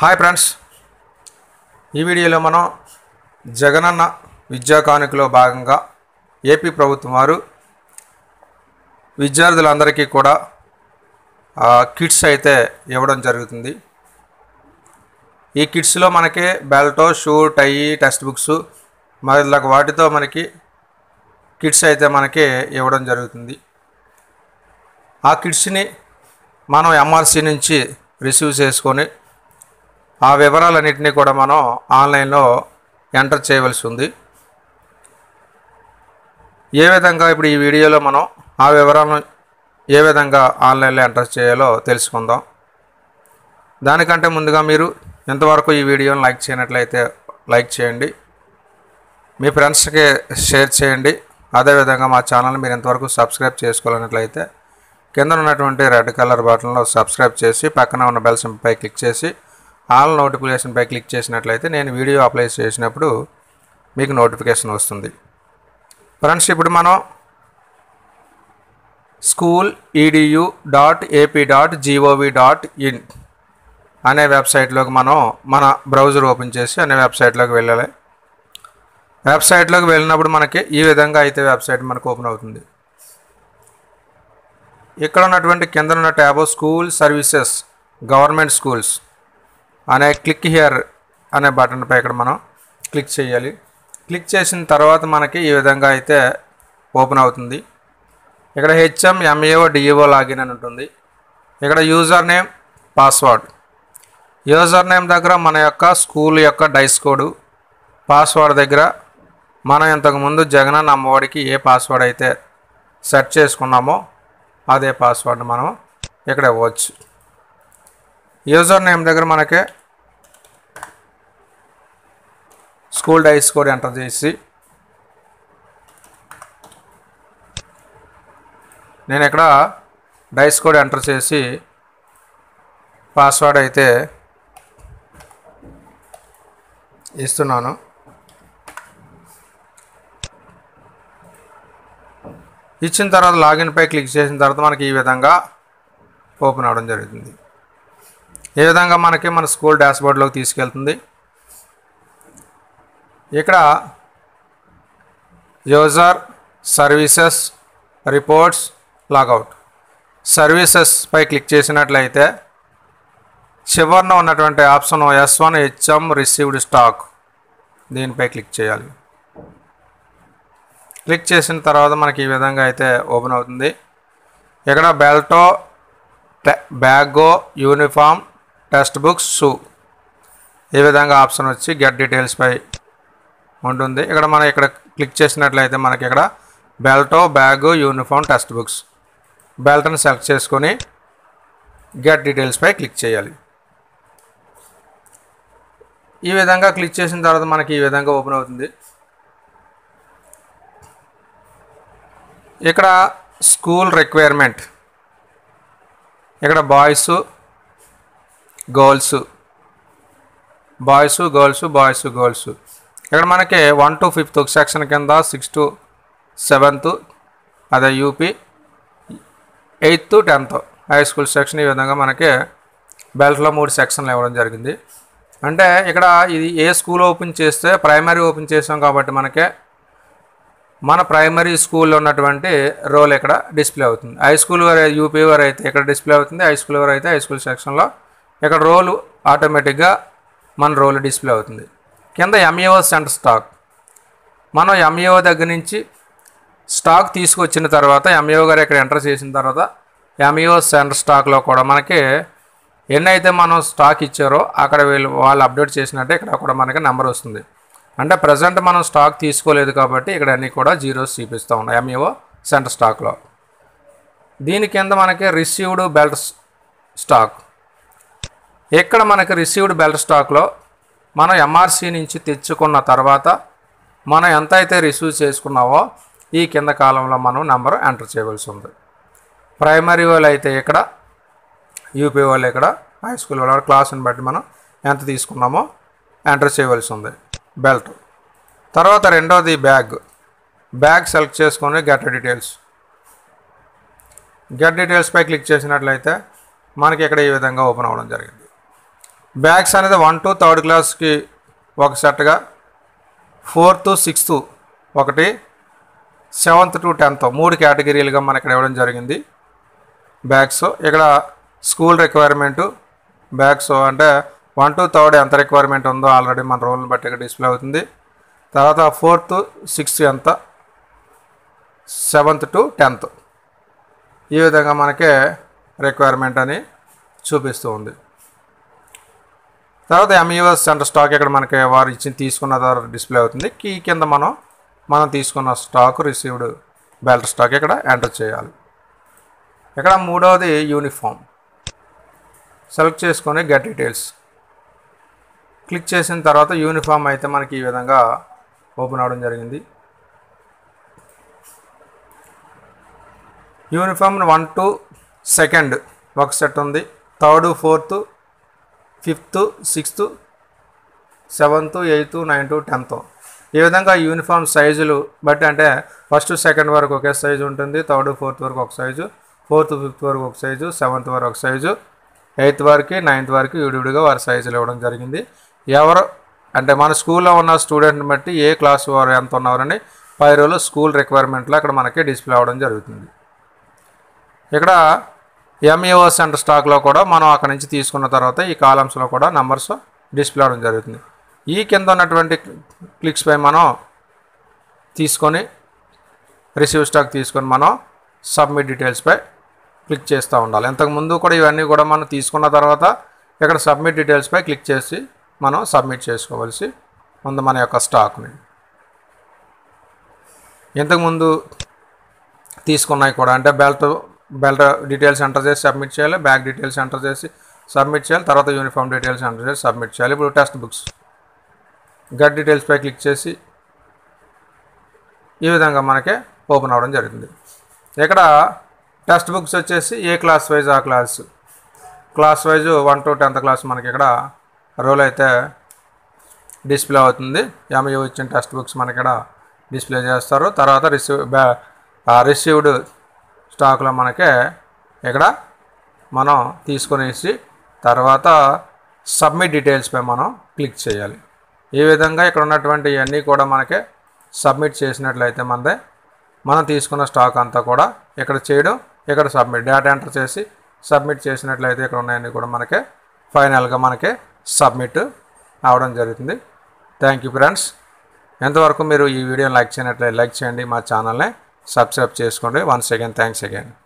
hi friends ఈ వీడియోలో మనం జగనన్న విద్యా కానుకలో భాగంగా ఏపీ ప్రభుత్వం వారు విద్యార్థులందరికీ కూడా ఆ, కిట్స్ అయితే ఇవ్వడం జరుగుతుంది ఈ కిట్స్లో మనకి బెల్టో షూ టై టెక్స్ట్ బుక్స్ మొదలగు వాటితో మనకి కిట్స్ అయితే మనకి ఇవ్వడం జరుగుతుంది ఆ కిట్స్ని మనం ఎంఆర్సి నుంచి రిసీవ్ చేసుకొని ఆ వివరాలన్నింటినీ కూడా మనం ఆన్లైన్లో ఎంటర్ చేయవలసి ఉంది ఏ విధంగా ఇప్పుడు ఈ వీడియోలో మనం ఆ వివరాలను ఏ విధంగా ఆన్లైన్లో ఎంటర్ చేయాలో తెలుసుకుందాం దానికంటే ముందుగా మీరు ఇంతవరకు ఈ వీడియోని లైక్ చేయనట్లయితే లైక్ చేయండి మీ ఫ్రెండ్స్కి షేర్ చేయండి అదేవిధంగా మా ఛానల్ మీరు ఇంతవరకు సబ్స్క్రైబ్ చేసుకోవాలన్నట్లయితే కింద ఉన్నటువంటి రెడ్ కలర్ బటన్లో సబ్స్క్రైబ్ చేసి పక్కన ఉన్న బెల్ సింపై క్లిక్ చేసి ఆల్ నోటిఫికేషన్పై క్లిక్ చేసినట్లయితే నేను వీడియో అప్లై చేసినప్పుడు మీకు నోటిఫికేషన్ వస్తుంది ఫ్రెండ్స్ ఇప్పుడు మనం school EDU dot AP dot GOV dot in అనే వెబ్సైట్లోకి మనం మన బ్రౌజర్ ఓపెన్ చేసి అనే వెబ్సైట్లోకి వెళ్ళాలి వెబ్సైట్లోకి వెళ్ళినప్పుడు మనకి ఈ విధంగా అయితే వెబ్సైట్ మనకు ఓపెన్ అవుతుంది ఇక్కడ ఉన్నటువంటి కింద ఉన్న tab school services government schools అనే క్లిక్ హియర్ అనే బటన్పై ఇక్కడ మనం క్లిక్ చేయాలి క్లిక్ చేసిన తర్వాత మనకి ఈ విధంగా అయితే ఓపెన్ అవుతుంది ఇక్కడ హెచ్ఎం ఎంఏఓ డిఈఓ లాగిన్ అని ఉంటుంది ఇక్కడ user name password user name దగ్గర మన యొక్క స్కూల్ యొక్క డైస్ కోడ్ పాస్వర్డ్ దగ్గర మనం ఇంతకుముందు జగనన్న అమ్మఒడికి ఏ పాస్వర్డ్ అయితే సెట్ చేసుకున్నామో అదే పాస్వర్డ్ మనం ఇక్కడ ఇవ్వచ్చు యూజర్ నేమ్ దగ్గర మనకి స్కూల్ డైస్ కోడ్ ఎంటర్ చేసి నేను ఇక్కడ డైస్ కోడ్ ఎంటర్ చేసి పాస్వర్డ్ అయితే ఇస్తున్నాను ఇచ్చిన తర్వాత లాగిన్పై క్లిక్ చేసిన తర్వాత మనకి ఈ విధంగా ఓపెన్ అవ్వడం జరుగుతుంది ఈ విధంగా మనకి మన స్కూల్ డాష్బోర్డ్లోకి తీసుకెళ్తుంది ఇక్కడ user services reports logout services పై క్లిక్ చేసినట్లయితే చివరిన ఉన్నటువంటి option S one HM received stock దీనిపై క్లిక్ చేయాలి క్లిక్ చేసిన తర్వాత మనకి ఈ విధంగా అయితే ఓపెన్ అవుతుంది ఇక్కడ బెల్టో బ్యాగో యూనిఫామ్ టెక్స్ట్ బుక్స్ షూ ఈ విధంగా ఆప్షన్ వచ్చి గెట్ డీటెయిల్స్ పై ఉంటుంది ఇక్కడ మనం ఇక్కడ క్లిక్ చేసినట్లయితే మనకి ఇక్కడ బెల్టో బ్యాగు యూనిఫామ్ టెక్స్ట్ బుక్స్ బెల్ట్ని సెలెక్ట్ చేసుకొని గెట్ డీటెయిల్స్ పై క్లిక్ చేయాలి ఈ విధంగా క్లిక్ చేసిన తర్వాత మనకి ఈ విధంగా ఓపెన్ అవుతుంది ఇక్కడ స్కూల్ రిక్వైర్మెంట్ ఇక్కడ boys girls boys girls boys girls ఇక్కడ మనకి వన్ టు ఫిఫ్త్ ఒక సెక్షన్ కింద సిక్స్ టు సెవెంత్ అదే UP eighth tenth high school section ఈ విధంగా మనకి బెల్ట్లో మూడు సెక్షన్లు ఇవ్వడం జరిగింది అంటే ఇక్కడ ఇది ఏ స్కూల్ ఓపెన్ చేస్తే ప్రైమరీ ఓపెన్ చేసాం కాబట్టి మనకి మన ప్రైమరీ స్కూల్లో ఉన్నటువంటి రోల్ ఇక్కడ డిస్ప్లే అవుతుంది హై స్కూల్ వారు యూపీ వారు అయితే ఇక్కడ డిస్ప్లే అవుతుంది హై స్కూల్ వారు అయితే హై స్కూల్ సెక్షన్లో ఇక్కడ రోల్ ఆటోమేటిక్గా మన రోల్ డిస్ప్లే అవుతుంది కింద ఎంఈఓ సెంటర్ స్టాక్ మనం ఎంఈఓ దగ్గర నుంచి స్టాక్ తీసుకొచ్చిన తర్వాత ఎంఈఓ గారు ఇక్కడ ఎంటర్ చేసిన తర్వాత ఎంఈఓ సెంటర్ స్టాక్లో కూడా మనకి ఎన్నైతే మనం స్టాక్ ఇచ్చారో అక్కడ వీళ్ళు వాళ్ళు అప్డేట్ చేసినట్టే ఇక్కడ కూడా మనకి నెంబర్ వస్తుంది అంటే ప్రజెంట్ మనం స్టాక్ తీసుకోలేదు కాబట్టి ఇక్కడ అన్నీ కూడా జీరోస్ చూపిస్తూ ఉన్నాయి ఎంఈఓ సెంటర్ స్టాక్లో దీని కింద మనకి రిసీవ్డ్ బెల్ట్ స్టాక్ ఇక్కడ మనకి రిసీవ్డ్ బెల్ట్ స్టాక్లో మనం ఎంఆర్సి నుంచి తెచ్చుకున్న తర్వాత మనం ఎంత అయితే రిసీవ్ చేసుకున్నావో ఈ కింద కాలంలో మనం నెంబర్ ఎంటర్ చేయవలసి ఉంది ప్రైమరీ వాళ్ళు అయితే ఇక్కడ యూపీ వాళ్ళు ఇక్కడ హై స్కూల్ వాళ్ళు క్లాస్ని బట్టి మనం ఎంత తీసుకున్నామో ఎంటర్ చేయవలసి ఉంది బెల్ట్ తర్వాత రెండోది బ్యాగ్ బ్యాగ్ సెలెక్ట్ చేసుకొని గెట్ డీటెయిల్స్ గెట్ డీటెయిల్స్పై క్లిక్ చేసినట్లయితే మనకి ఇక్కడ ఈ విధంగా ఓపెన్ అవ్వడం జరిగింది బ్యాగ్స్ అనేది వన్ టు థర్డ్ క్లాస్కి ఒక సెట్గా ఫోర్త్ సిక్స్త్ ఒకటి సెవెంత్ టు టెన్త్ మూడు కేటగిరీలుగా మనకి ఇక్కడ ఇవ్వడం జరిగింది బ్యాగ్స్ ఇక్కడ స్కూల్ రిక్వైర్మెంటు బ్యాగ్స్ అంటే వన్ టు థర్డ్ ఎంత రిక్వైర్మెంట్ ఉందో ఆల్రెడీ మన రోల్ని బట్టి ఇక్కడ డిస్ప్లే అవుతుంది తర్వాత ఫోర్త్ సిక్స్త్ ఎంత సెవెంత్ టు టెన్త్ ఈ విధంగా మనకి రిక్వైర్మెంట్ అని చూపిస్తూ ఉంది తర్వాత ఎంఈఎస్ సెంటర్ స్టాక్ ఇక్కడ మనకి వారు ఇచ్చి తీసుకున్న తర్వాత డిస్ప్లే అవుతుంది కీ కింద మనం మనం తీసుకున్న స్టాక్ రిసీవ్డ్ బెల్ట్ స్టాక్ ఇక్కడ ఎంటర్ చేయాలి ఇక్కడ మూడవది యూనిఫామ్ సెలెక్ట్ చేసుకొని గెట్ డీటెయిల్స్ క్లిక్ చేసిన తర్వాత యూనిఫామ్ అయితే మనకి ఈ విధంగా ఓపెన్ అవడం జరిగింది యూనిఫామ్ వన్ టు సెకండ్ ఒక సెట్ ఉంది third fourth fifth sixth seventh eighth ninth tenth ఈ విధంగా యూనిఫామ్ సైజులు బట్టి అంటే ఫస్ట్ సెకండ్ వరకు ఒకే సైజు ఉంటుంది థర్డ్ ఫోర్త్ వరకు ఒక సైజు ఫోర్త్ ఫిఫ్త్ వరకు ఒక సైజు సెవెంత్ వరకు ఒక సైజు ఎయిత్ వరకు నైన్త్ వరకు విడివిడిగా వారి సైజులు ఇవ్వడం జరిగింది ఎవరు అంటే మన స్కూల్లో ఉన్న స్టూడెంట్ని బట్టి ఏ క్లాస్ వారు ఎంత ఉన్నారని పై రోజులు స్కూల్ రిక్వైర్మెంట్లో అక్కడ మనకి డిస్ప్లే అవ్వడం జరుగుతుంది ఇక్కడ ఎంఈఓ సెంటర్ స్టాక్లో కూడా మనం అక్కడ నుంచి తీసుకున్న తర్వాత ఈ కాలమ్స్లో కూడా నంబర్స్ డిస్ప్లే అవడం జరుగుతుంది ఈ కింద ఉన్నటువంటి క్లిక్స్ పై మనం తీసుకొని రిసీవ్ స్టాక్ తీసుకొని మనం సబ్మిట్ డీటెయిల్స్పై క్లిక్ చేస్తూ ఉండాలి ఇంతకుముందు కూడా ఇవన్నీ కూడా మనం తీసుకున్న తర్వాత ఇక్కడ సబ్మిట్ డీటెయిల్స్పై క్లిక్ చేసి మనం సబ్మిట్ చేసుకోవాల్సి ఉంది మన యొక్క స్టాక్ని ఇంతకుముందు తీసుకున్నాయి కూడా అంటే బెల్ట్ బెల్ట్ డీటెయిల్స్ ఎంటర్ చేసి సబ్మిట్ చేయాలి బ్యాగ్ డీటెయిల్స్ ఎంటర్ చేసి సబ్మిట్ చేయాలి తర్వాత యూనిఫామ్ డీటెయిల్స్ ఎంటర్ చేసి సబ్మిట్ చేయాలి ఇప్పుడు టెక్స్ట్ బుక్స్ గట్ డీటెయిల్స్పై క్లిక్ చేసి ఈ విధంగా మనకి ఓపెన్ అవ్వడం జరుగుతుంది ఇక్కడ టెక్స్ట్ బుక్స్ వచ్చేసి ఏ క్లాస్ వైజ్ ఆ class class wise one to tenth class మనకి ఇక్కడ రోల్ అయితే డిస్ప్లే అవుతుంది ఎంఏ ఇచ్చిన టెక్స్ట్ బుక్స్ మనకి ఇక్కడ డిస్ప్లే చేస్తారు తర్వాత రిసీవ్ బ్యా రిసీవ్డ్ స్టాక్లో మనకే ఇక్కడ మనం తీసుకునేసి తర్వాత సబ్మిట్ డీటెయిల్స్పై మనం క్లిక్ చేయాలి ఈ విధంగా ఇక్కడ ఉన్నటువంటి ఇవన్నీ కూడా మనకి సబ్మిట్ చేసినట్లయితే మనదే మనం తీసుకున్న స్టాక్ అంతా కూడా ఇక్కడ చేయడం ఇక్కడ సబ్మిట్ డేటా ఎంటర్ చేసి సబ్మిట్ చేసినట్లయితే ఇక్కడ ఉన్నాయన్నీ కూడా మనకి ఫైనల్గా మనకి సబ్మిట్ అవడం జరుగుతుంది థ్యాంక్ యూ ఫ్రెండ్స్ ఎంతవరకు మీరు ఈ వీడియోని లైక్ చేయనట్లయితే లైక్ చేయండి మా ఛానల్ని సబ్స్క్రైబ్ చేసుకోండి వన్స్ అగైన్ థ్యాంక్స్ అగైన్